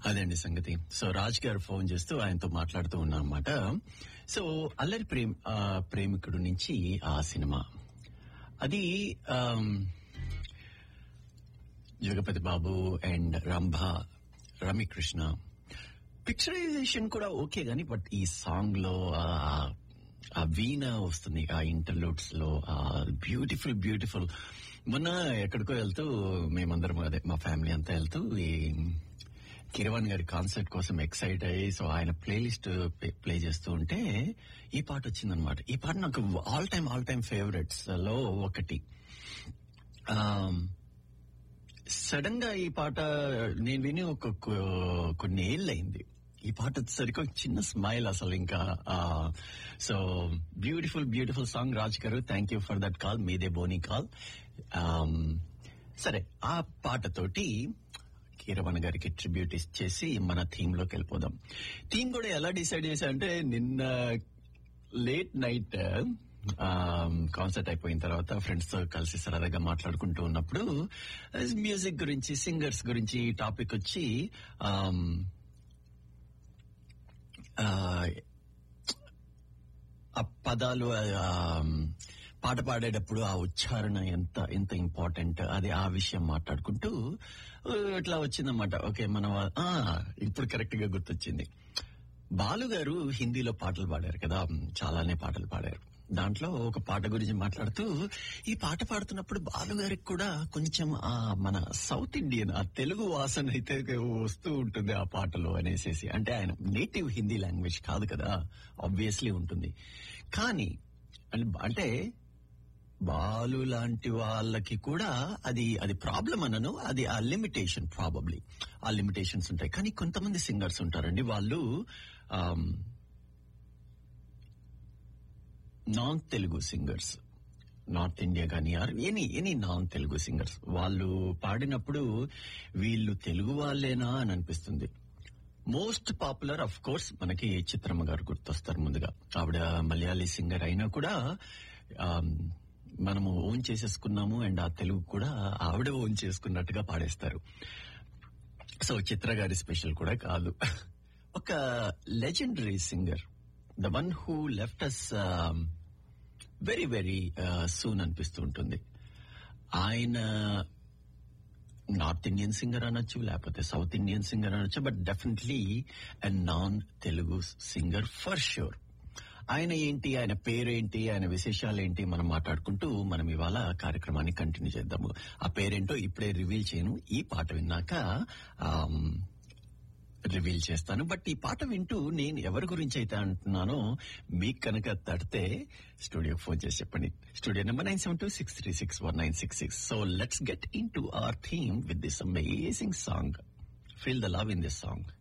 అదండి సంగతి సో రాజ్ గారు ఫోన్ చేస్తూ ఆయనతో మాట్లాడుతూ ఉన్నా అనమాట సో అల్లరి ప్రేమ్ ఆ, ప్రేమికుడు నుంచి ఆ సినిమా అది um, Jagapathi Babu and Rambha Ramyakrishna picturization కూడా ఓకే గాని బట్ ఈ సాంగ్ లో ఆ- ఆ వీణ వస్తుంది ఆ ఇంటర్లూడ్స్ లో ఆ బ్యూటిఫుల్ బ్యూటిఫుల్ మొన్న ఎక్కడికో వెళ్తూ మేమందరం అదే మా ఫ్యామిలీ అంతా వెళ్తూ ఈ కిరవాణి గారి కాన్సర్ట్ కోసం ఎక్సైట్ అయ్యి సో ఆయన ప్లేలిస్ట్ ప్లే చేస్తూ ఉంటే ఈ పాట వచ్చిందనమాట ఈ పాట నాకు all time all time favourites లో ఒకటి సడన్ గా ఈ పాట నేను విని ఒక కొ- కొన్ని ఏళ్ళు అయింది ఈ పాట వచ్చేసరికి ఒక చిన్న స్మైల్ అసలు ఇంకా so beautiful beautiful song Raj garu thank you for that call మీదే బోనీ కాల్ సరే ఆ పాటతోటి కీరవణ గారికి ట్రిబ్యూట్ ఇచ్చేసి మన థీమ్ లోకి వెళ్ళిపోదాం థీమ్ కూడా ఎలా డిసైడ్ చేశా అంటే నిన్న లేట్ నైట్ కాన్సర్ట్ అయిపోయిన తర్వాత ఫ్రెండ్స్ తో కలిసి సరదాగా మాట్లాడుకుంటూ ఉన్నప్పుడు మ్యూజిక్ గురించి సింగర్స్ గురించి టాపిక్ వచ్చి ఆమ్, ఆ, ఆ పదాలు ఆ, పాట పాడేటప్పుడు ఆ ఉచ్చారణ ఎంత ఎంత ఇంపార్టెంట్ అది ఆ విషయం మాట్లాడుకుంటూ ఆ, ఇట్లా వచ్చిందన్నమాట ఓకే మనం ఆ, ఇప్పుడు కరెక్ట్ గా గుర్తొచ్చింది బాలు గారు హిందీలో పాటలు పాడారు కదా చాలానే పాటలు పాడారు దాంట్లో ఒక పాట గురించి మాట్లాడుతూ ఈ పాట పాడుతున్నప్పుడు బాలు గారికి కూడా కొంచెం ఆ మన సౌత్ ఇండియన్ ఆ తెలుగు వాసన అయితే వస్తూ ఉంటుంది ఆ పాటలో అనేసేసి అంటే ఆయన నేటివ్ హిందీ లాంగ్వేజ్ కాదు కదా ఆబ్వియస్లీ ఉంటుంది కానీ అన్- అంటే బాలు లాంటి వాళ్ళకి కూడా అది అది ప్రాబ్లం అనను అది ఆ లిమిటేషన్ ప్రాబబ్లీ ఆ లిమిటేషన్స్ ఉంటాయి కానీ కొంతమంది సింగర్స్ ఉంటారండి వాళ్ళు non Telugu singers north India కానీ are any any non Telugu singers వాళ్ళు పాడినప్పుడు వీళ్ళు తెలుగు వాళ్ళేనా అని అనిపిస్తుంది మోస్ట్ పాపులర్ అఫ్ కోర్స్ మనకి చిత్రమ్మ గారు గుర్తొస్తారు ముందుగా ఆవిడ మలయాళీ సింగర్ అయినా కూడా ఆమ్, మనము ఓన్ చేసేసుకున్నాము అండ్ ఆ తెలుగు కూడా ఆవిడ ఓన్ చేసుకున్నట్టుగా పాడేస్తారు సో చిత్ర గారి స్పెషల్ కూడా కాదు ఒక legendary singer the one who left us very very soon అనిపిస్తూ ఉంటుంది ఆయన నార్త్ ఇండియన్ సింగర్ అనొచ్చు లేకపోతే సౌత్ ఇండియన్ సింగర్ అనొచ్చు but definitely a non Telugu singer for sure ఆయన ఏంటి ఆయన పేరేంటి ఆయన విశేషాలు ఏంటి మనం మాట్లాడుకుంటూ మనం ఇవాళ కార్యక్రమాన్ని కంటిన్యూ చేద్దాము ఆ పేరేంటో ఇప్పుడే రివీల్ చేయను ఈ పాట విన్నాక ఆమ్, రివీల్ చేస్తాను బట్ ఈ పాట వింటూ నేను ఎవరి గురించి అయితే అంటున్నానో మీకు కనుక తడితే స్టూడియో ఫోన్ చేసి చెప్పండి studio number nine seven two six three six one nine six six so let's get into our theme with this amazing song feel the love in this song